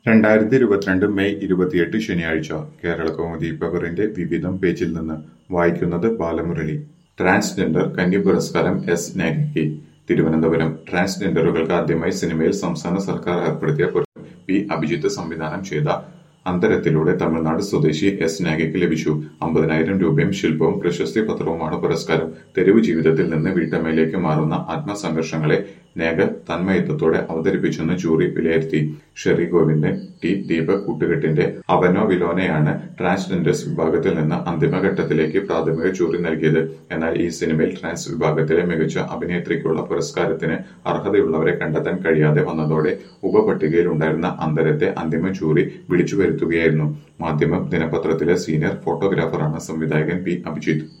രണ്ടായിരത്തി ഇരുപത്തിരണ്ട് മെയ് ഇരുപത്തിയെട്ട് ശനിയാഴ്ച കേരളകൗമുദി പേപ്പറിന്റെ വിവിധം പേജിൽ നിന്ന് വായിക്കുന്നത് ബാലമുരളി ട്രാൻസ്ജെൻഡർ കന്നി പുരസ്കാരം എസ് നേഗയ്ക്ക് തിരുവനന്തപുരം ട്രാൻസ്ജെൻഡറുകൾക്ക് ആദ്യമായി സിനിമയിൽ സംസ്ഥാന സർക്കാർ ഏർപ്പെടുത്തിയ പുരസ്കാരം പി അഭിജിത്ത് സംവിധാനം ചെയ്ത അന്തരത്തിലൂടെ തമിഴ്നാട് സ്വദേശി എസ് നാഗയ്ക്ക് ലഭിച്ചു അമ്പതിനായിരം രൂപയും ശില്പവും പ്രശസ്തി പത്രവുമാണ് പുരസ്കാരം തെരുവ് ജീവിതത്തിൽ നിന്ന് വീട്ടമ്മയിലേക്ക് മാറുന്ന ആത്മസംഘർഷങ്ങളെ നേഗ തന്മയത്വത്തോടെ അവതരിപ്പിച്ചെന്ന് ജൂറി വിലയിരുത്തി ഷെറി ഗോവിന്ദൻ ടി ദീപക് കൂട്ടുകെട്ടിന്റെ അവനോ വിലോനയാണ് ട്രാൻസ്ജെൻഡേഴ്സ് വിഭാഗത്തിൽ നിന്ന് അന്തിമഘട്ടത്തിലേക്ക് പ്രാഥമിക ജൂറി നൽകിയത് എന്നാൽ ഈ സിനിമയിൽ ട്രാൻസ് വിഭാഗത്തിലെ മികച്ച അഭിനേത്രിക്കുള്ള പുരസ്കാരത്തിന് അർഹതയുള്ളവരെ കണ്ടെത്താൻ കഴിയാതെ വന്നതോടെ ഉപപട്ടികയിൽ ഉണ്ടായിരുന്ന അന്തരത്തെ അന്തിമ ജൂറി വിളിച്ചു വരുത്തുകയായിരുന്നു മാധ്യമം ദിനപത്രത്തിലെ സീനിയർ ഫോട്ടോഗ്രാഫറാണ് സംവിധായകൻ പി അഭിജിത്ത്